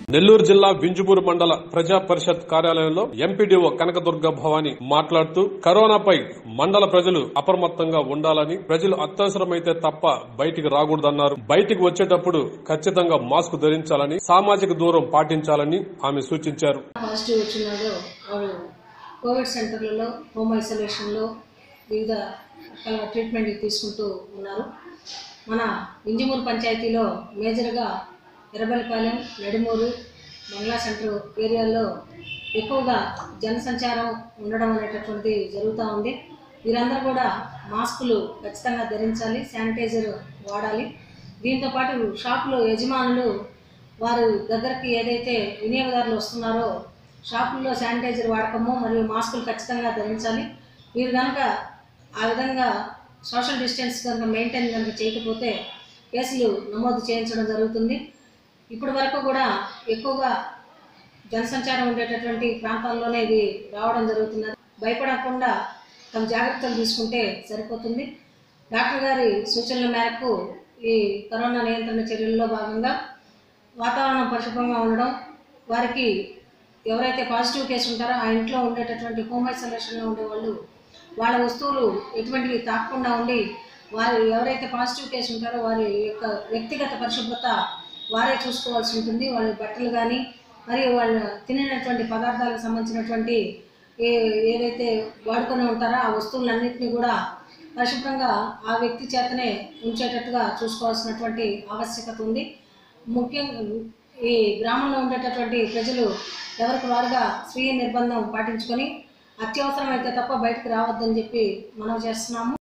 నెల్లూరు జిల్లా వింజమూరు మండల ప్రజా పరిషత్ కార్యాలయంలో ఎంపీడీఓ కనకదుర్గ భవాని మాట్లాడుతూ కరోనాపై మండల ప్రజలు అప్రమత్తంగా ఉండాలని ప్రజలు అత్యవసరమైతే తప్ప బయటికి రాకూడదన్నారు బయటికి వచ్చేటప్పుడు ఖచ్చితంగా మాస్క్ ధరించాలని సామాజిక దూరం పాటించాలని ఆమె సూచించారు పాజిటివ్ వచ్చినాడో వారు కోవిడ్ సెంటర్లలో హోమ్ ఐసోలేషన్లో వివిధ రకాల ట్రీట్మెంట్ తీసుకుంటూ ఉన్నారు మన ఇంజిమూరు పంచాయతీలో మేజర్గా ఎర్రబెల్లిపాలెం నడిమూరు బంగ్లా సెంటర్ ఏరియాల్లో ఎక్కువగా జనసంచారం ఉండడం అనేటటువంటిది జరుగుతూ ఉంది వీరందరూ కూడా మాస్కులు ఖచ్చితంగా ధరించాలి శానిటైజర్ వాడాలి దీంతో పాటు షాపులో యజమానులు వారు దగ్గరికి ఏదైతే వినియోగదారులు వస్తున్నారో షాపుల్లో శానిటైజర్ వాడకము మరియు మాస్కులు ఖచ్చితంగా ధరించాలి మీరు కనుక ఆ విధంగా సోషల్ డిస్టెన్స్ కనుక మెయింటైన్ కనుక చేయకపోతే కేసులు నమోదు చేయించడం జరుగుతుంది ఇప్పటి వరకు కూడా ఎక్కువగా జనసంచారం ఉండేటటువంటి ప్రాంతాల్లోనే ఇది రావడం జరుగుతున్నది భయపడకుండా తమ జాగ్రత్తలు తీసుకుంటే సరిపోతుంది డాక్టర్ గారి సూచనల మేరకు ఈ కరోనా నియంత్రణ చర్యల్లో భాగంగా వాతావరణం పరిశుభ్రంగా ఉండడం వారికి ఎవరైతే పాజిటివ్ కేసు ఉంటారో ఆ ఇంట్లో ఉండేటటువంటి హోమ్ ఐసోలేషన్లో ఉండేవాళ్ళు వాళ్ళ వస్తువులు ఎటువంటివి తాకకుండా ఉండి వారు ఎవరైతే పాజిటివ్ కేసు ఉంటారో వారి యొక్క వ్యక్తిగత పరిశుభ్రత వారే చూసుకోవాల్సి ఉంటుంది వాళ్ళ బట్టలు కానీ మరియు వాళ్ళు తినినటువంటి పదార్థాలకు సంబంధించినటువంటి ఏ ఏవైతే వాడుకొని ఉంటారో ఆ వస్తువులన్నింటినీ కూడా పరిశుభ్రంగా ఆ వ్యక్తి చేతనే ఉంచేటట్టుగా చూసుకోవాల్సినటువంటి ఆవశ్యకత ఉంది ముఖ్యంగా ఈ గ్రామంలో ఉండేటటువంటి ప్రజలు ఎవరికి వారుగా స్వీయ నిర్బంధం పాటించుకొని అత్యవసరం అయితే తప్ప బయటకు రావద్దని చెప్పి మనం చేస్తున్నాము